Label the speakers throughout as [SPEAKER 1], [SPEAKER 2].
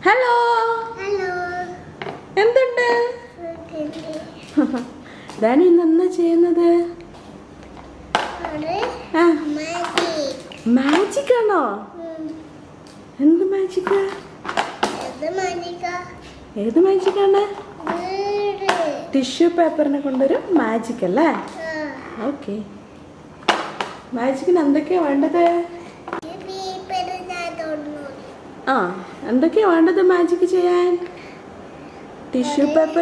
[SPEAKER 1] Hello
[SPEAKER 2] hello
[SPEAKER 1] എന്തുണ്ട്
[SPEAKER 2] സുഖല്ലേ?
[SPEAKER 1] Dani ഇന്ന് എന്നാ ചെയ്യുന്നത്
[SPEAKER 2] ഒരു
[SPEAKER 1] ആ
[SPEAKER 2] magic.
[SPEAKER 1] മാജിക് ആണോ
[SPEAKER 2] ഉം.
[SPEAKER 1] എന്ത് മാജിക്
[SPEAKER 2] ഇത് magic ആ?
[SPEAKER 1] ഏത് മാജിക് ആണ്
[SPEAKER 2] വീട്.
[SPEAKER 1] ടിഷ്യൂ പേപ്പറിനെ കൊണ്ടൊരു മാജിക് അല്ലേ
[SPEAKER 2] ആ.
[SPEAKER 1] ഓക്കെ മാജിക്കിന് എന്തൊക്കെയാ വേണ്ടത്
[SPEAKER 2] ഈ paper ഞാൻ തൊടുന്നു.
[SPEAKER 1] ആ എന്തൊക്കെയാ വേണ്ടത് മാജിക് ചെയ്യാൻ ടിഷ്യൂ പേപ്പർ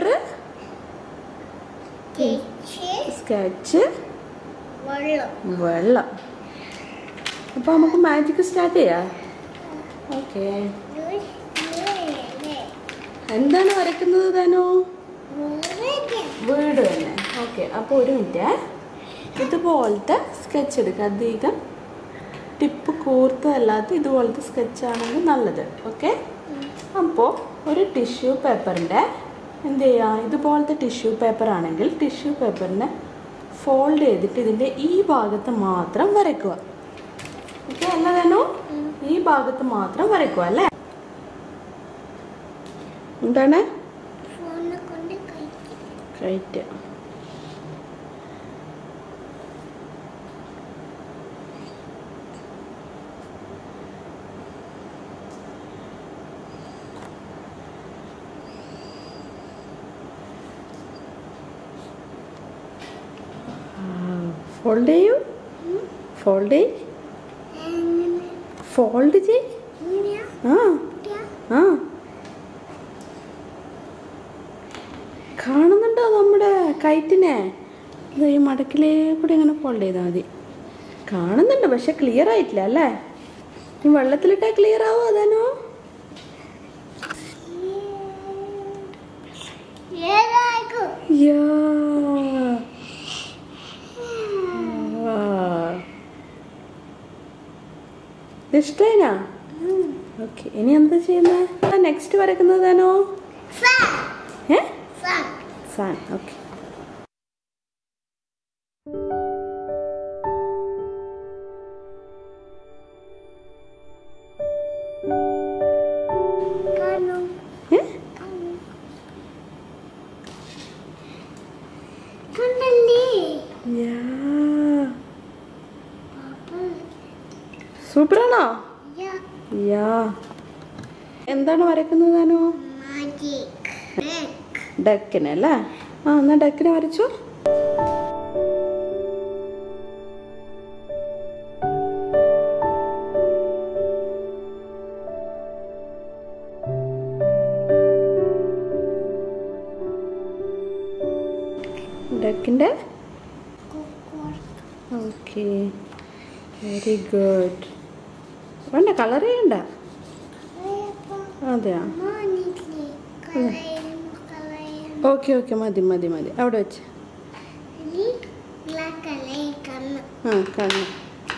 [SPEAKER 2] Sketch,
[SPEAKER 1] സ്കെച്ച്
[SPEAKER 2] വെള്ളം.
[SPEAKER 1] വെള്ളം അപ്പോൾ നമുക്ക് മാജിക് സ്റ്റാർട്ട് ചെയ്യാം ഓക്കെ
[SPEAKER 2] ഇത് വീട്.
[SPEAKER 1] എന്താണ് വരയ്ക്കുന്നത് താനോ
[SPEAKER 2] വീട്.
[SPEAKER 1] വീട് തന്നെ ഓക്കെ അപ്പോൾ ഒരു മിനിറ്റ് ഇതുപോലത്തെ സ്കെച്ച് എടുക്കുക അധികം ടിപ്പ് കൂർത്തതല്ലാത്ത ഇതുപോലത്തെ സ്കെച്ച് ആണെങ്കിൽ നല്ലത് ഓക്കെ അപ്പോൾ ഒരു ടിഷ്യൂ പേപ്പറിൻ്റെ എന്ത് ചെയ്യുക ഇതുപോലത്തെ ടിഷ്യൂ പേപ്പർ ആണെങ്കിൽ ടിഷ്യൂ പേപ്പറിനെ ഫോൾഡ് ചെയ്തിട്ട് ഇതിൻ്റെ ഈ ഭാഗത്ത് മാത്രം വരയ്ക്കുക ഓക്കെ അല്ലതാനോ ഈ ഭാഗത്ത് മാത്രം വരയ്ക്കുക അല്ലേ എന്താണ്
[SPEAKER 2] ഫോണ് കൊണ്ട് കഴിക്കും.
[SPEAKER 1] റൈറ്റ് ഫോൾഡ് ചെയ്യൂ ഫോൾഡ് ചെയ്
[SPEAKER 2] എങ്ങനെ?
[SPEAKER 1] ഫോൾഡ് ചെയ്
[SPEAKER 2] ഇങ്ങനെയാ?
[SPEAKER 1] ആ
[SPEAKER 2] ഇങ്ങനെയാ?
[SPEAKER 1] ആ കാണുന്നുണ്ടോ നമ്മുടെ കൈറ്റിനെ ഇത് ഈ മടക്കിലേ കൂടി ഇങ്ങനെ ഫോൾഡ് ചെയ്താൽ മതി കാണുന്നുണ്ട് പക്ഷെ ക്ലിയർ ആയിട്ടില്ല അല്ലേ ഈ വെള്ളത്തിലിട്ടാൽ ക്ലിയർ ആവോ അതാനോ
[SPEAKER 2] ഏതായിരിക്കും?
[SPEAKER 1] യാ ഇഷ്ടേനാ
[SPEAKER 2] ഉം.
[SPEAKER 1] ഓക്കെ ഇനി എന്താ ചെയ്യുന്നത് നെക്സ്റ്റ് വരക്കുന്നതാനോ
[SPEAKER 2] Fan.
[SPEAKER 1] ഏ
[SPEAKER 2] Fan.
[SPEAKER 1] ഫാൻ ഓക്കെ
[SPEAKER 2] കാണും.
[SPEAKER 1] ഏ
[SPEAKER 2] കാണും. കണ്ടല്ലേ?
[SPEAKER 1] യാ
[SPEAKER 2] പാപ്പ.
[SPEAKER 1] സൂപ്പറാണോ
[SPEAKER 2] യാ.
[SPEAKER 1] യാ എന്താണ് വരക്കുന്നതാനോ
[SPEAKER 2] Magic. Egg.
[SPEAKER 1] ഡക്കിനെ അല്ലേ ആ എന്നാ ഡക്കിനെ വരച്ചു ഡക്കിൻ്റെ
[SPEAKER 2] Coconut.
[SPEAKER 1] ഓക്കെ വെരി ഗുഡ് വേണ്ട കളർ ചെയ്യണ്ട
[SPEAKER 2] വേപ്പ.
[SPEAKER 1] അതെയാ
[SPEAKER 2] മാനില്ലേ? കളയും, കളയും.
[SPEAKER 1] ഓക്കെ ഓക്കെ മതി മതി മതി അവിടെ വെച്ച്
[SPEAKER 2] ഇനി black കളയ കണ്ണ്.
[SPEAKER 1] ആ കാണാം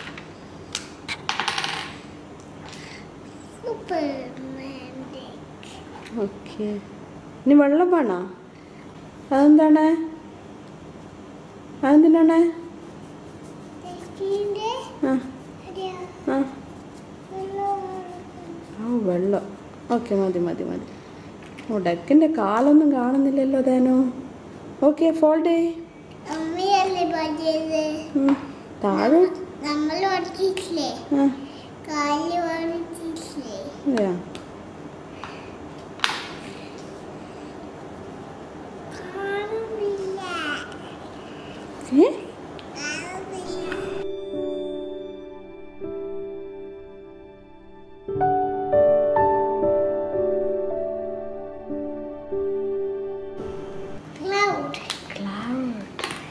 [SPEAKER 2] Superman.
[SPEAKER 1] ഓക്കെ ഇനി വെള്ളം വേണോ അതെന്താണ് അതെന്തിനാണ്
[SPEAKER 2] തെക്കിന്റെ
[SPEAKER 1] ആ
[SPEAKER 2] അടിയാ.
[SPEAKER 1] ആ
[SPEAKER 2] വെള്ളം.
[SPEAKER 1] ആ വെള്ളം ഓക്കെ മതി മതി മതി ഓ ഡക്കിൻ്റെ കാലൊന്നും കാണുന്നില്ലല്ലോ തേനോ ഓക്കെ ഫോൾഡ് ചെയ്
[SPEAKER 2] അമ്മയല്ലേ പറഞ്ഞത്
[SPEAKER 1] ഉം. താഴെ
[SPEAKER 2] നമ്മൾ പഠിച്ചിട്ടില്ലേ
[SPEAKER 1] ആ
[SPEAKER 2] കാല് പഠിച്ചിട്ടില്ലേ
[SPEAKER 1] അതെയാ
[SPEAKER 2] കാണുന്നില്ല
[SPEAKER 1] ഏ
[SPEAKER 2] കാണുന്നില്ല Cloud.
[SPEAKER 1] Cloud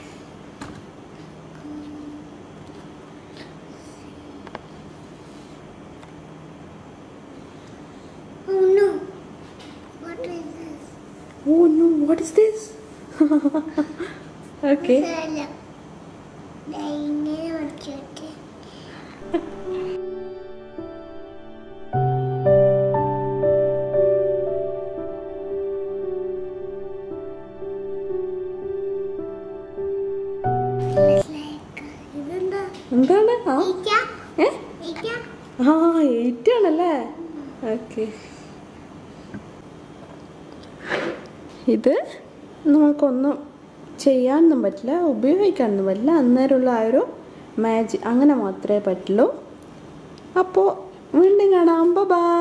[SPEAKER 2] Oh no. What is this?
[SPEAKER 1] Oh no what is this okay
[SPEAKER 2] മസാല. ദാ ഇങ്ങനെ വെച്ചോട്ടെ. Like, ഇതെന്താ?
[SPEAKER 1] എന്താണ് ആ
[SPEAKER 2] ഈച്ച?
[SPEAKER 1] ഏ
[SPEAKER 2] ഈച്ച?
[SPEAKER 1] ആ എയ്റ്റ് ആണല്ലേ ഓക്കെ ഇത് നമുക്കൊന്നും ചെയ്യാനൊന്നും പറ്റില്ല ഉപയോഗിക്കാനൊന്നും പറ്റില്ല അന്നേരമുള്ള ആ ഒരു മാജിക് അങ്ങനെ മാത്രമേ പറ്റുള്ളൂ അപ്പോൾ വീണ്ടും കാണാം ബൈ